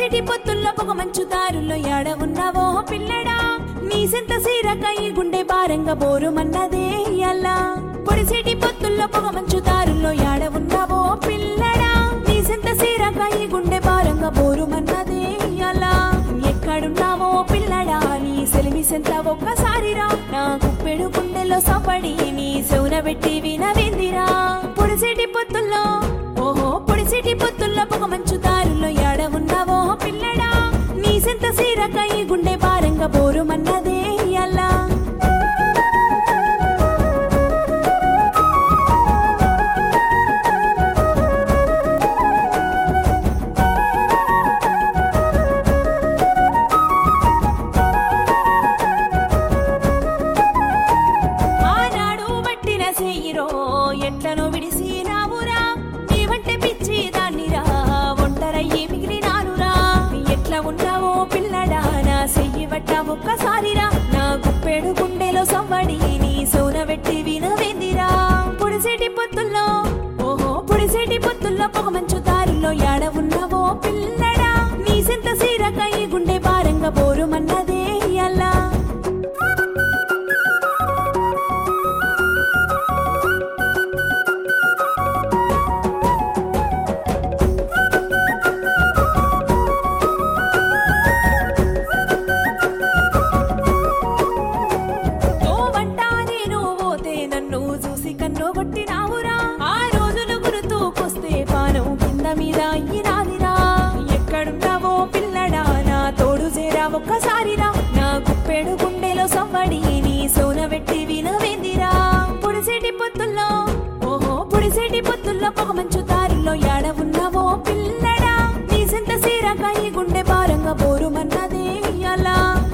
పొడిసేటి పొత్తుల్లో పొగ మంచు దారుల్లో యాడ ఉన్నావో పిల్లడా నీ సెంత సీరకై గుండె భారంగా బోరుమన్నదే అల్లా పొడిసేటి పొత్తుల్లో పొగ మంచు దారుల్లో యాడ ఉన్నావో పిల్లడా నీ సెంత సీరకై గుండె భారంగా బోరుమన్నదే అల్లా ఎక్కడున్నావో పిల్లడా నీ సెలిమి సెంత ఒక్కసారి రా నా కుప్పెడు గుండెలో సపడి నీ సెవున పెట్టి వినవిందిరా పొడిసేటి పొత్తుల్లో ఓహో పొడిసేటి పొత్తుల్లో పొగ మంచు దారుల్లో యాడ ఉన్నావో పిల్లడా నీ సెంత సీరకై గుండె భారంగా బోరుమన్నదే అల్లా ఆనాడు వట్టిన చెయ్యిరో ఎట్లను విడిసినావురా నీ వంటే పిచ్చి దాన్నిరా ఒంటరయ్యి మిగిలినానురా ఎట్లా ఉన్నావో పిల్లడా నా చెయ్యి వట్ట ఒక్కసారిరా నా గుప్పెడు గుండెలో సవ్వడి నీ సోన వెట్టి వినవేందిరా పొడిసేటి పొత్తుల్లో ఓహో పొడిసేటి పొత్తుల్లో పొగ మంచు దారిలో యాడ ఉన్నావో పిల్లడా నీ సెంత సీరకై గుండె భారంగా బోరుమన్నదే అల్లా ఓవంటా నేను పోతే నన్ను చూసి కన్ను కొట్టినావురా ఆ రోజులు గుర్తుకొస్తే పానం కింద మీద అయ్యినాదిరా ఎక్కడున్నావో పిల్లడా నా తోడు చేరా ఒక్కసారిరా నా గుప్పెడు గుండెలో సవ్వడి నీ సోన పెట్టి వినవేందిరా పొడిసేటి పొత్తుల్లో ఓహో పొడిసేటి పొత్తుల్లో పొగ మంచు దారిలో యాడ ఉన్నావో పిల్లడా నీ సెంత సీరకాయి గుండె భారంగా బోరుమన్నదే అలా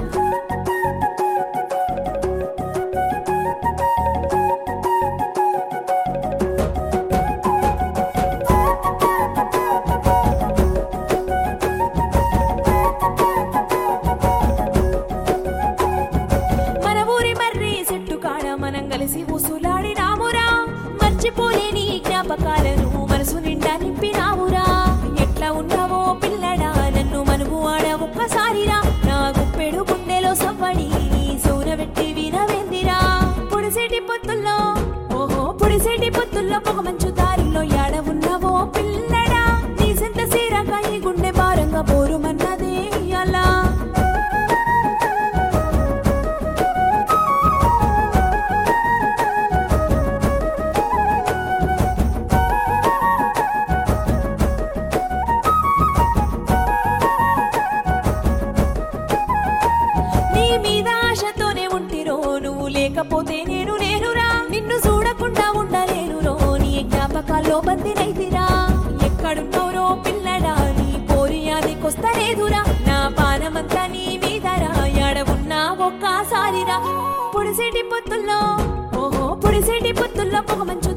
మన ఊరి మర్రి చెట్టు కాడ మనం కలిసి ఊసులాడినామురా మర్చిపోలేని జ్ఞాపకాలను మనసు నిండా నింపినామురా ఎట్లా ఉన్నావో పిల్లడా నన్ను మనుగు ఆడ ఒక్కసారిరా నా గుప్పెడు గుండెలో సవ్వడి నీ సౌర పెట్టి వినవేందిరా పొడిసేటి పొత్తుల్లో ఓహో పొడిసేటి పొత్తుల్లో పొగ మంచు దారిలో యాడ ఉన్నావో పిల్లడా నీ సెంత సీరకాయి గుండె భారంగా బోరుమన్నదే అలా నీ మీద ఆశతోనే ఉంటిరో నువ్వు లేకపోతే నేను నేనురా నిన్ను చూడకుండా ఉండలేనురో నీ జ్ఞాపకాల్లో బందినైతిరా ఎక్కడున్నావురో పిల్లడా నీ పోరి అదికొస్తలేదురా నా పానమంతా నీ మీదరా యాడ ఉన్నా ఒక్కసారిరా పొడిసేటి పొత్తుల్లో ఓహో పొడిసేటి పొత్తుల్లో పొగ మంచు